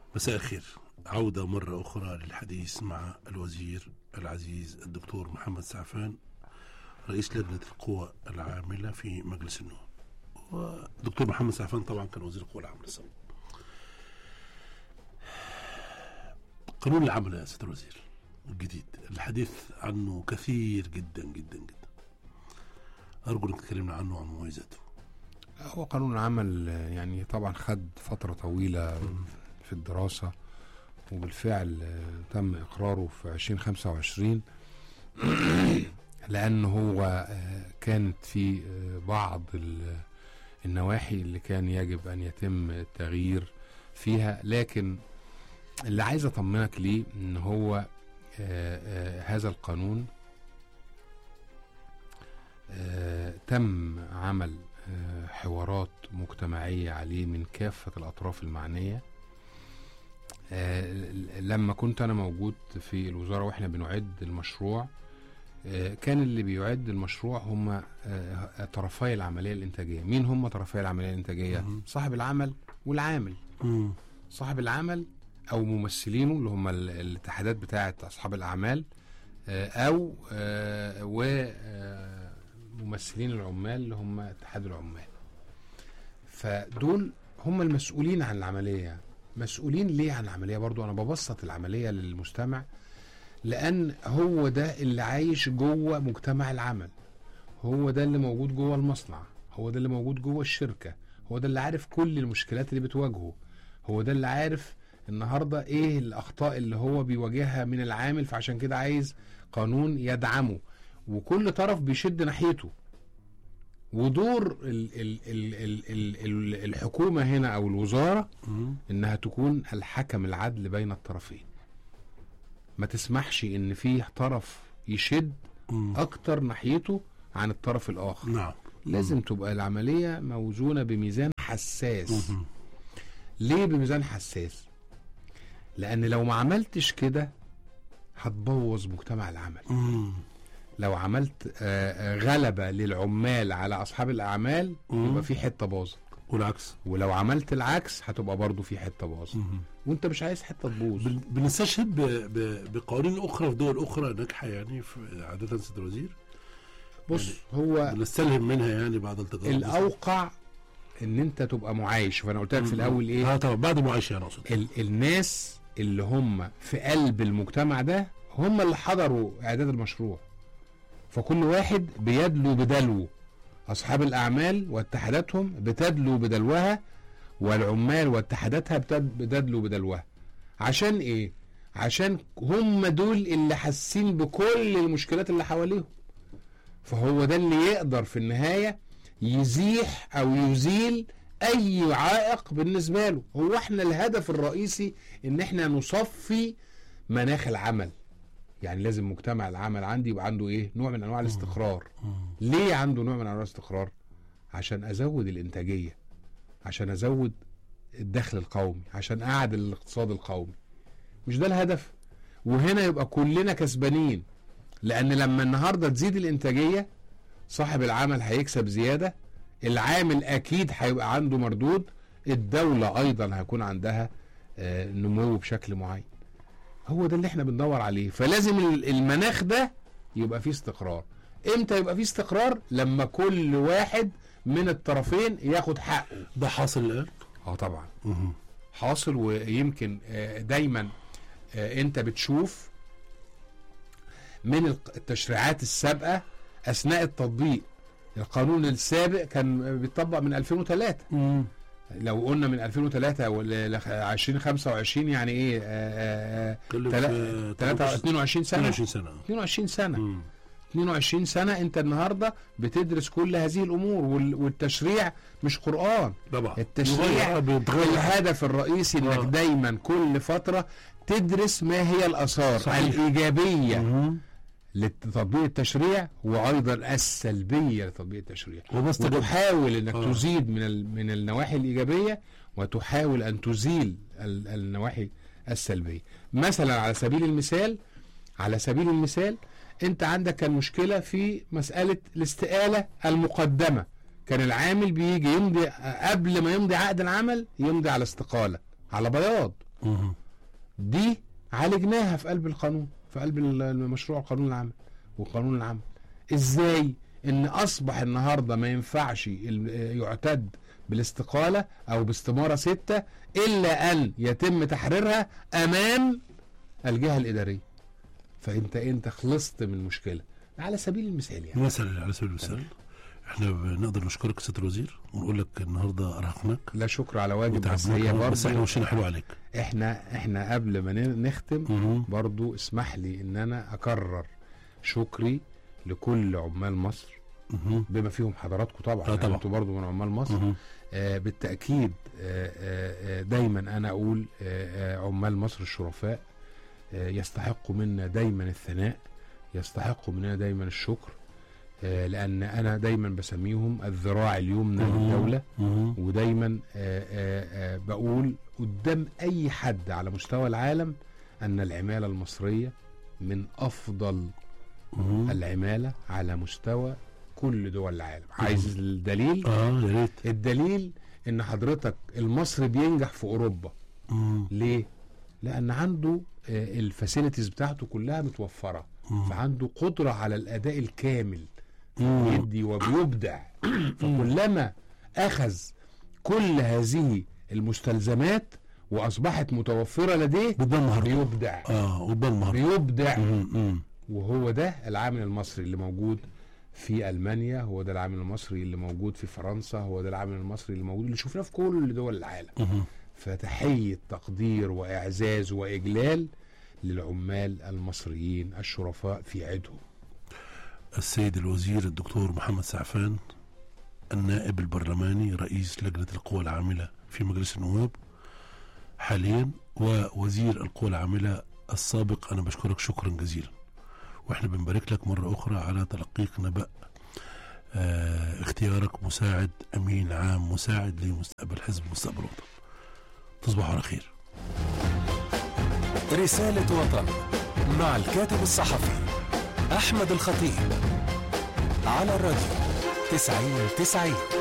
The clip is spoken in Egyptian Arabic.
مساء الخير عودة مرة أخرى للحديث مع الوزير العزيز الدكتور محمد سعفان رئيس لجنة القوى العاملة في مجلس النواب ودكتور محمد سعفان طبعا كان وزير القوى العاملة السابق قانون العمل يا سيادة الوزير الجديد الحديث عنه كثير جدا جدا جدا أرجو أنك تكلمنا عنه وعن مميزاته هو قانون العمل آه، يعني طبعا خد فترة طويلة في الدراسة وبالفعل آه، تم إقراره في 2025 لأن هو آه، كانت في آه، بعض ال- النواحي اللي كان يجب أن يتم التغيير فيها لكن اللي عايز أطمنك ليه إن هو آه، آه، هذا القانون آه، تم عمل آه، حوارات مجتمعية عليه من كافة الأطراف المعنية آه، ل- لما كنت أنا موجود في الوزارة وإحنا بنعد المشروع آه، كان اللي بيعد المشروع هم آه، طرفي العملية الإنتاجية مين هم طرفي العملية الإنتاجية؟ مهم. صاحب العمل والعامل مم. صاحب العمل او ممثلينه اللي هم ال- الاتحادات بتاعه اصحاب الاعمال آه، او وممثلين العمال اللي هم اتحاد العمال فدول هم المسؤولين عن العمليه يعني. مسؤولين ليه عن العمليه برضو انا ببسط العمليه للمستمع لان هو ده اللي عايش جوه مجتمع العمل هو ده اللي موجود جوه المصنع هو ده اللي موجود جوه الشركه هو ده اللي عارف كل المشكلات اللي بتواجهه هو ده اللي عارف النهارده ايه الاخطاء اللي هو بيواجهها من العامل فعشان كده عايز قانون يدعمه وكل طرف بيشد ناحيته ودور ال ال ال ال ال ال الحكومه هنا او الوزاره مم. انها تكون الحكم العدل بين الطرفين ما تسمحش ان في طرف يشد مم. اكتر ناحيته عن الطرف الاخر نعم لازم تبقى العمليه موزونه بميزان حساس مم. ليه بميزان حساس لان لو ما عملتش كده هتبوظ مجتمع العمل مم. لو عملت آه، آه، غلبة للعمال على أصحاب الأعمال مم. يبقى في حتة باظة والعكس ولو عملت العكس هتبقى برضو في حتة باظة مم. وانت مش عايز حتة تبوظ بن- بنستشهد ب... ب... بقوانين اخرى في دول اخرى ناجحه يعني في عاده سيد الوزير بص هو بنستلهم منها يعني بعد التجارب الأوقع ان انت تبقى معايش فانا قلت لك في الاول ايه اه طبعا بعد معايشه انا اقصد ال الناس اللي هم في قلب المجتمع ده هم اللي حضروا اعداد المشروع فكل واحد بيدلو بدلوه اصحاب الاعمال واتحاداتهم بتدلو بدلوها والعمال واتحاداتها بتد- بتدلو بدلوها عشان ايه عشان هم دول اللي حاسين بكل المشكلات اللي حواليهم فهو ده اللي يقدر في النهايه يزيح او يزيل اي عائق بالنسبه له هو احنا الهدف الرئيسي ان احنا نصفي مناخ العمل يعني لازم مجتمع العمل عندي يبقى عنده ايه نوع من انواع الاستقرار مم. ليه عنده نوع من انواع الاستقرار عشان ازود الانتاجيه عشان ازود الدخل القومي عشان اعدل الاقتصاد القومي مش ده الهدف وهنا يبقى كلنا كسبانين لان لما النهارده تزيد الانتاجيه صاحب العمل هيكسب زياده العامل اكيد هيبقى عنده مردود الدوله ايضا هيكون عندها آه، نمو بشكل معين هو ده اللي احنا بندور عليه فلازم ال- المناخ ده يبقى فيه استقرار امتى يبقى فيه استقرار لما كل واحد من الطرفين ياخد حقه ده حاصل الان اه طبعا مم. حاصل ويمكن آه، دايما آه، انت بتشوف من الق- التشريعات السابقه اثناء التطبيق القانون السابق كان بيطبق من 2003 مم. لو قلنا من 2003 ل 2025 يعني ايه آه، آه، اتكلم تلا- في تلاتة- 22 سنه 22 سنه 22 سنه مم. 22 سنه انت النهارده بتدرس كل هذه الامور وال- والتشريع مش قران طبعا التشريع يغير- بيتغير الهدف الرئيسي انك آه. دايما كل فتره تدرس ما هي الاثار صحيح. الايجابيه مم. لتطبيق التشريع وايضا السلبيه لتطبيق التشريع وبس وتحاول انك آه. تزيد من ال- من النواحي الايجابيه وتحاول ان تزيل ال- النواحي السلبيه مثلا على سبيل المثال على سبيل المثال انت عندك كان مشكله في مساله الاستقاله المقدمه كان العامل بيجي يمضي قبل ما يمضي عقد العمل يمضي على استقاله على بياض مهم. دي عالجناها في قلب القانون في قلب ال- المشروع القانون العام وقانون العمل ازاي ان اصبح النهارده ما ينفعش ال- يعتد بالاستقاله او باستماره سته الا ان يتم تحريرها امام الجهه الاداريه فانت انت خلصت من المشكله على سبيل المثال يعني مثلا على سبيل المثال احنا بنقدر نشكرك سياده الوزير ونقول لك النهارده ارهقناك لا شكر على واجب بس وتعبناك هي بس احنا برضه وشنا حلو عليك احنا احنا قبل ما ن- نختم مهم. برضو اسمح لي ان انا اكرر شكري لكل عمال مصر مهم. بما فيهم حضراتكم طبعا آه طبعا. انتوا برضو من عمال مصر مهم. آه بالتاكيد آه آه آه، دايما انا اقول آه آه عمال مصر الشرفاء آه يستحقوا منا دايما الثناء يستحقوا مننا دايما الشكر آه لان انا دايما بسميهم الذراع اليمنى مهم. للدوله مهم. ودايما آه، آه، آه، بقول قدام اي حد على مستوى العالم ان العماله المصريه من افضل مهم. العماله على مستوى كل دول العالم عايز الدليل اه يا ريت الدليل ان حضرتك المصري بينجح في اوروبا مم. ليه لان عنده الفاسيلتيز بتاعته كلها متوفره مم. فعنده قدره على الاداء الكامل مم. بيدي وبيبدع فكلما اخذ كل هذه المستلزمات واصبحت متوفره لديه بتبان مهارته بيبدع اه وبتبان مهارته بيبدع مم. مم. وهو ده العامل المصري اللي موجود في المانيا هو ده العامل المصري اللي موجود في فرنسا هو ده العامل المصري اللي موجود اللي شفناه في كل دول العالم مهم. فتحيه تقدير واعزاز واجلال للعمال المصريين الشرفاء في عيدهم السيد الوزير الدكتور محمد سعفان النائب البرلماني رئيس لجنة القوى العاملة في مجلس النواب حاليا ووزير القوى العاملة السابق أنا بشكرك شكرا جزيلا وإحنا بنبارك لك مرة أخرى على تلقيك نبأ آه اختيارك مساعد أمين عام مساعد لمستقبل حزب مستقبل وطن تصبحوا على خير رسالة وطن مع الكاتب الصحفي أحمد الخطيب على الراديو تسعين تسعين